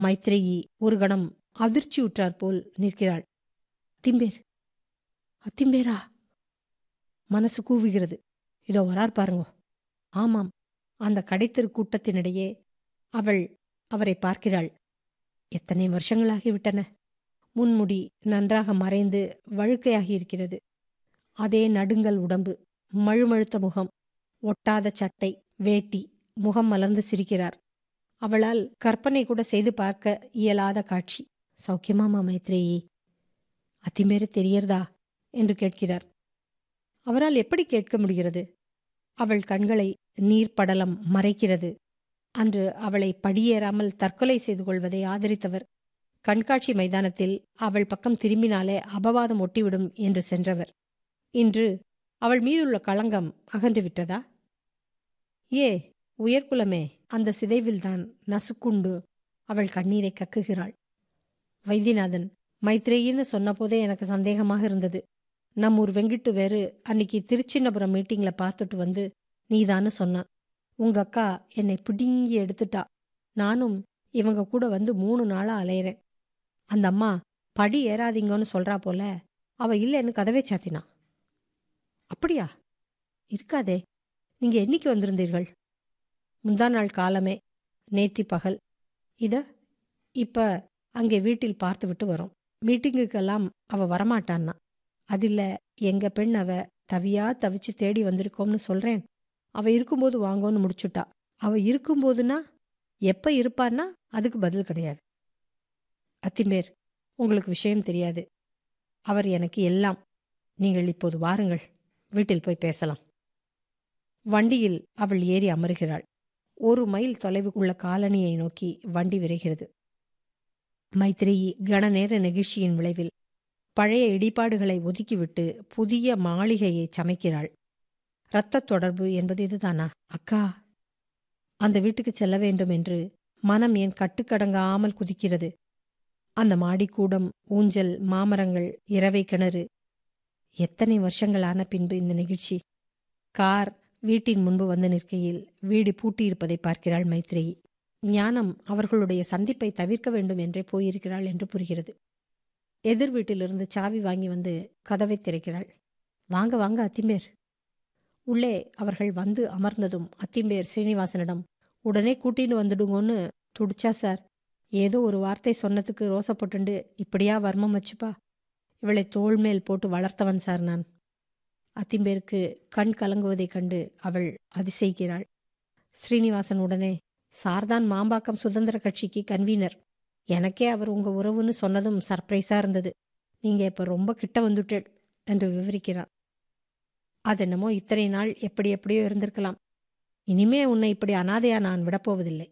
மைத்ரேயி ஒரு கணம் அதிர்ச்சியுற்றார் போல் நிற்கிறாள் அத்திம்பேர் அத்திம்பேரா மனசு கூவுகிறது இதோ வரார் பாருங்கோ ஆமாம் அந்த கடைத்தெரு கூட்டத்தினிடையே அவள் அவரை பார்க்கிறாள் எத்தனை வருஷங்களாகிவிட்டன முன்முடி நன்றாக மறைந்து வழுக்கையாகி இருக்கிறது அதே நடுங்கல் உடம்பு மழுமழுத்த முகம் ஒட்டாத சட்டை வேட்டி முகம் மலர்ந்து சிரிக்கிறார் அவளால் கற்பனை கூட செய்து பார்க்க இயலாத காட்சி சௌக்கியமாமா மைத்ரேயி அத்திமேறு தெரியறதா என்று கேட்கிறார் அவரால் எப்படி கேட்க முடிகிறது அவள் கண்களை நீர்ப்படலம் மறைக்கிறது அன்று அவளை படியேறாமல் தற்கொலை செய்து கொள்வதை ஆதரித்தவர் கண்காட்சி மைதானத்தில் அவள் பக்கம் திரும்பினாலே அபவாதம் ஒட்டிவிடும் என்று சென்றவர் இன்று அவள் மீதுள்ள களங்கம் அகன்று விட்டதா ஏ உயர்குலமே அந்த சிதைவில்தான் நசுக்குண்டு அவள் கண்ணீரை கக்குகிறாள் வைத்தியநாதன் மைத்ரேயின்னு சொன்னபோதே எனக்கு சந்தேகமாக இருந்தது நம் ஊர் வெங்கிட்டு வேறு அன்னைக்கு திருச்சின்னபுரம் மீட்டிங்ல பார்த்துட்டு வந்து நீதான்னு சொன்னான் உங்க அக்கா என்னை பிடுங்கி எடுத்துட்டா நானும் இவங்க கூட வந்து மூணு நாளா அலையிறேன் அந்த அம்மா படி ஏறாதீங்கன்னு சொல்றா போல அவ இல்லைன்னு கதவே சாத்தினா அப்படியா இருக்காதே நீங்க என்னைக்கு வந்திருந்தீர்கள் முந்தா நாள் காலமே நேத்தி பகல் இத இப்ப அங்கே வீட்டில் பார்த்து விட்டு வரோம் மீட்டிங்குக்கெல்லாம் அவ வரமாட்டான்னா அதில்ல எங்க பெண் அவ தவியா தவிச்சு தேடி வந்திருக்கோம்னு சொல்றேன் அவ இருக்கும்போது வாங்கோன்னு முடிச்சுட்டா அவ இருக்கும்போதுனா எப்ப இருப்பான்னா அதுக்கு பதில் கிடையாது அத்திம்பேர் உங்களுக்கு விஷயம் தெரியாது அவர் எனக்கு எல்லாம் நீங்கள் இப்போது வாருங்கள் வீட்டில் போய் பேசலாம் வண்டியில் அவள் ஏறி அமருகிறாள் ஒரு மைல் தொலைவுக்குள்ள காலனியை நோக்கி வண்டி விரைகிறது மைத்ரேயி கணநேர நெகிழ்ச்சியின் விளைவில் பழைய இடிபாடுகளை ஒதுக்கிவிட்டு புதிய மாளிகையை சமைக்கிறாள் இரத்தத் தொடர்பு என்பது இதுதானா அக்கா அந்த வீட்டுக்கு செல்ல வேண்டும் என்று மனம் ஏன் கட்டுக்கடங்காமல் குதிக்கிறது அந்த மாடிக்கூடம் ஊஞ்சல் மாமரங்கள் இரவை கிணறு எத்தனை வருஷங்கள் ஆன பின்பு இந்த நிகழ்ச்சி கார் வீட்டின் முன்பு வந்து நிற்கையில் வீடு பூட்டியிருப்பதை பார்க்கிறாள் மைத்ரேயி ஞானம் அவர்களுடைய சந்திப்பை தவிர்க்க வேண்டும் என்றே போயிருக்கிறாள் என்று புரிகிறது எதிர் வீட்டிலிருந்து சாவி வாங்கி வந்து கதவை திறக்கிறாள் வாங்க வாங்க அத்திம்பேர் உள்ளே அவர்கள் வந்து அமர்ந்ததும் அத்திம்பேர் ஸ்ரீனிவாசனிடம் உடனே கூட்டின்னு வந்துடுங்கன்னு துடிச்சா சார் ஏதோ ஒரு வார்த்தை சொன்னதுக்கு ரோசப்பட்டுண்டு இப்படியா வர்மம் வச்சுப்பா இவளை தோள் மேல் போட்டு வளர்த்தவன் சார் நான் அத்திம்பேருக்கு கண் கலங்குவதைக் கண்டு அவள் அதிசயிக்கிறாள் ஸ்ரீனிவாசன் உடனே சார்தான் மாம்பாக்கம் சுதந்திர கட்சிக்கு கன்வீனர் எனக்கே அவர் உங்க உறவுன்னு சொன்னதும் சர்ப்ரைஸா இருந்தது நீங்க இப்ப ரொம்ப கிட்ட வந்துட்டேள் என்று விவரிக்கிறான் அதென்னமோ இத்தனை நாள் எப்படி எப்படியோ இருந்திருக்கலாம் இனிமே உன்னை இப்படி அனாதையா நான் விடப்போவதில்லை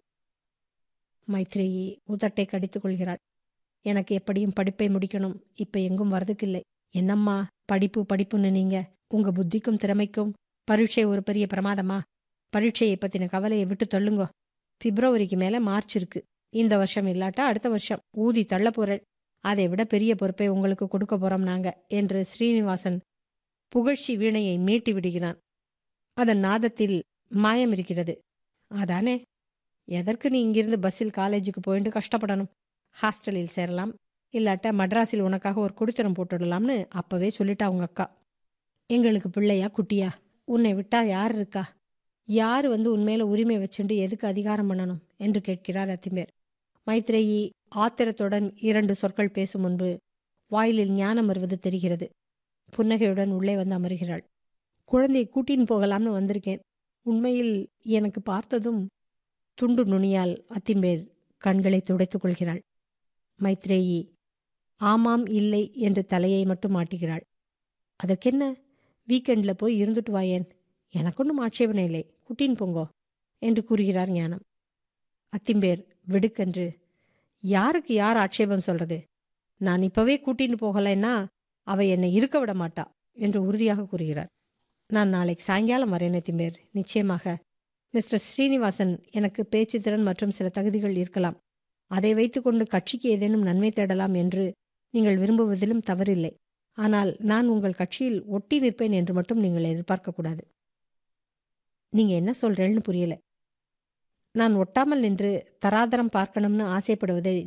மைத்ரேயி உதட்டை கடித்துக் கொள்கிறாள் எனக்கு எப்படியும் படிப்பை முடிக்கணும் இப்ப எங்கும் வரதுக்கில்லை என்னம்மா படிப்பு படிப்புன்னு நீங்க உங்க புத்திக்கும் திறமைக்கும் பரீட்சை ஒரு பெரிய பிரமாதமா பரீட்சையை பத்தின கவலையை விட்டு தள்ளுங்கோ பிப்ரவரிக்கு மேல மார்ச் இருக்கு இந்த வருஷம் இல்லாட்டா அடுத்த வருஷம் ஊதி தள்ள போறேன் அதை விட பெரிய பொறுப்பை உங்களுக்கு கொடுக்க போறோம் நாங்க என்று ஸ்ரீனிவாசன் புகழ்ச்சி வீணையை மீட்டி விடுகிறான் அதன் நாதத்தில் மாயம் இருக்கிறது அதானே எதற்கு நீ இங்கிருந்து பஸ்ஸில் காலேஜுக்கு போயிட்டு கஷ்டப்படணும் ஹாஸ்டலில் சேரலாம் இல்லாட்ட மட்ராஸில் உனக்காக ஒரு குடித்தனம் போட்டுடலாம்னு அப்பவே சொல்லிட்டா உங்க அக்கா எங்களுக்கு பிள்ளையா குட்டியா உன்னை விட்டா யார் இருக்கா யார் வந்து உன்மேல உரிமை வச்சுண்டு எதுக்கு அதிகாரம் பண்ணணும் என்று கேட்கிறார் அத்திமேர் மைத்ரேயி ஆத்திரத்துடன் இரண்டு சொற்கள் பேசும் முன்பு வாயிலில் ஞானம் வருவது தெரிகிறது புன்னகையுடன் உள்ளே வந்து அமர்கிறாள் குழந்தையை கூட்டின்னு போகலாம்னு வந்திருக்கேன் உண்மையில் எனக்கு பார்த்ததும் துண்டு நுனியால் அத்திம்பேர் கண்களை துடைத்துக் கொள்கிறாள் மைத்ரேயி ஆமாம் இல்லை என்று தலையை மட்டும் மாட்டுகிறாள் அதற்கென்ன வீக்கெண்ட்ல போய் இருந்துட்டு வாயேன் எனக்கொன்னும் ஆட்சேபனை இல்லை குட்டின் போங்கோ என்று கூறுகிறார் ஞானம் அத்திம்பேர் வெடுக்கென்று யாருக்கு யார் ஆட்சேபம் சொல்றது நான் இப்பவே கூட்டின்னு போகலைன்னா அவ என்னை இருக்க விட மாட்டா என்று உறுதியாக கூறுகிறார் நான் நாளைக்கு சாயங்காலம் வரேன் அத்திம்பேர் நிச்சயமாக மிஸ்டர் ஸ்ரீனிவாசன் எனக்கு பேச்சு திறன் மற்றும் சில தகுதிகள் இருக்கலாம் அதை வைத்துக்கொண்டு கட்சிக்கு ஏதேனும் நன்மை தேடலாம் என்று நீங்கள் விரும்புவதிலும் தவறில்லை ஆனால் நான் உங்கள் கட்சியில் ஒட்டி நிற்பேன் என்று மட்டும் நீங்கள் எதிர்பார்க்கக்கூடாது நீங்க என்ன சொல்றேன்னு புரியல நான் ஒட்டாமல் நின்று தராதரம் பார்க்கணும்னு ஆசைப்படுவதை